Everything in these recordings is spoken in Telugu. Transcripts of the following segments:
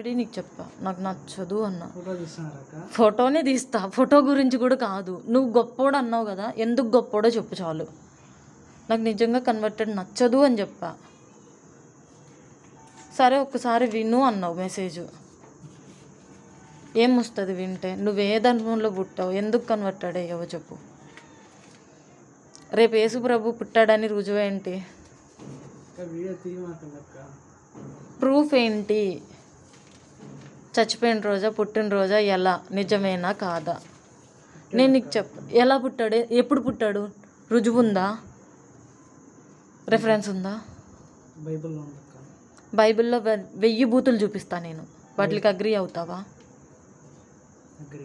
ఆల్రెడీ నీకు చెప్పా నాకు నచ్చదు అన్నా ఫోటో తీస్తున్నారక్క ఫోటోనే తీస్తా ఫోటో గురించి కూడా కాదు నువ్వు గొప్పోడు అన్నావు కదా ఎందుకు గొప్పోడో చెప్పు చాలు నాకు నిజంగా కన్వర్టెడ్ నచ్చదు అని చెప్పా సరే ఒక్కసారి విను అన్నావు మెసేజ్ ఏం వస్తుంది వింటే నువ్వు ఏ ధర్మంలో పుట్టావు ఎందుకు కన్వర్టెడ్ అయ్యావో చెప్పు రేపు యేసు ప్రభు పుట్టాడని రుజువేంటి అక్క వీడియో తీయమాకండి ప్రూఫ్ ఏంటి చచ్చిపోయిన రోజా పుట్టినరోజా ఎలా నిజమేనా కాదా నేను నీకు చెప్ ఎలా పుట్టాడు ఎప్పుడు పుట్టాడు రుజువు ఉందా రెఫరెన్స్ ఉందా బైబిల్లో ఉందక్క బైబిల్లో వె- వెయ్యి బూతులు చూపిస్తా నేను వాటికి అగ్రి అవుతావా అగ్రి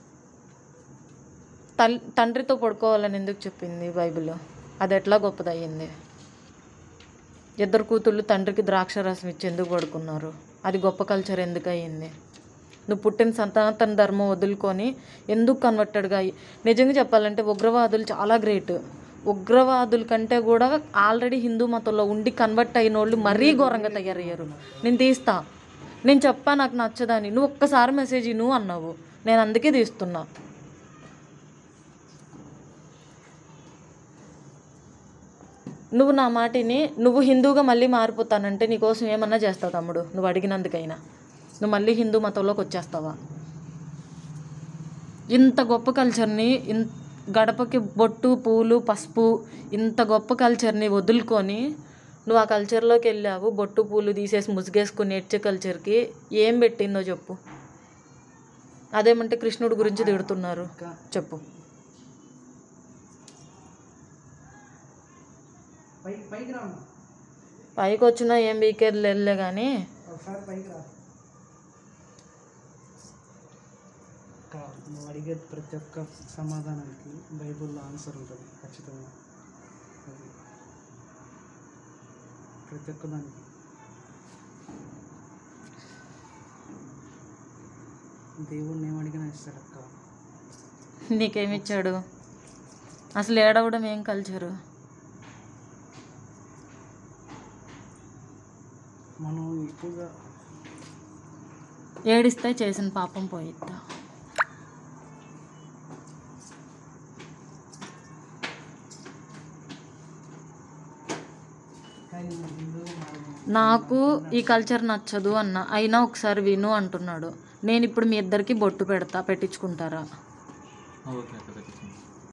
తల్ తండ్రితో పడుకోవాలని ఎందుకు చెప్పింది బైబిల్లో అది ఎట్లా గొప్పదయ్యింది ఇద్దరు కూతుళ్ళు తండ్రికి ద్రాక్ష రసం ఇచ్చి ఎందుకు పడుకున్నారు అది గొప్ప కల్చర్ ఎందుకు అయ్యింది నువ్వు పుట్టిన సనాతన ధర్మం వదులుకొని ఎందుకు కన్వర్టెడ్గా అయ్యి నిజంగా చెప్పాలంటే ఉగ్రవాదులు చాలా గ్రేట్ ఉగ్రవాదుల కంటే కూడా ఆల్రెడీ హిందూ మతంలో ఉండి కన్వర్ట్ అయిన వాళ్ళు మరీ ఘోరంగా తయారయ్యారు నేను తీస్తా నేను చెప్పా నాకు నచ్చదని నువ్వు ఒక్కసారి మెసేజ్ నువ్వు అన్నావు నేను అందుకే తీస్తున్నా నువ్వు నా మాటిని నువ్వు హిందూగా మళ్ళీ మారిపోతానంటే నీకోసం ఏమన్నా చేస్తావు తమ్ముడు నువ్వు అడిగినందుకైనా నువ్వు మళ్ళీ హిందూ మతంలోకి వచ్చేస్తావా ఇంత గొప్ప కల్చర్ని ఇన్ గడపకి బొట్టు పూలు పసుపు ఇంత గొప్ప కల్చర్ని వదులుకొని నువ్వు ఆ కల్చర్లోకి వెళ్ళావు బొట్టు పూలు తీసేసి ముసుగేసుకుని ఏడ్చే కల్చర్కి ఏం పెట్టిందో చెప్పు అదేమంటే కృష్ణుడి గురించి తిడుతున్నారు అక్క చెప్పు పై పైకి రా అన్న. పైకి వచ్చినా ఏం బీకేది లేదులే కానీ ఒకసారి పైకి రా అక్క నువ్వు అడిగే ప్రతి ఒక్క సమాధానానికి బైబిల్లో ఆన్సర్ ఉంటుంది ఖచ్చితంగా అది ప్రతి ఒక్క దానికి దేవుడిని ఏం అడిగినా ఇస్తాడు అక్క నీకేమిచ్చాడు అసలు ఏడవడం ఏం కల్చరు మనం ఎక్కువగా ఏడిస్తే చేసిన పాపం పోయిద్దా కానీ మనం హిందువుగా మారము. నాకు ఈ కల్చర్ నచ్చదు అన్న అయినా ఒకసారి విను అంటున్నాడు నేను ఇప్పుడు మీ ఇద్దరికి బొట్టు పెడతా పెట్టించుకుంటారా ఓకే అక్క పెట్టించండి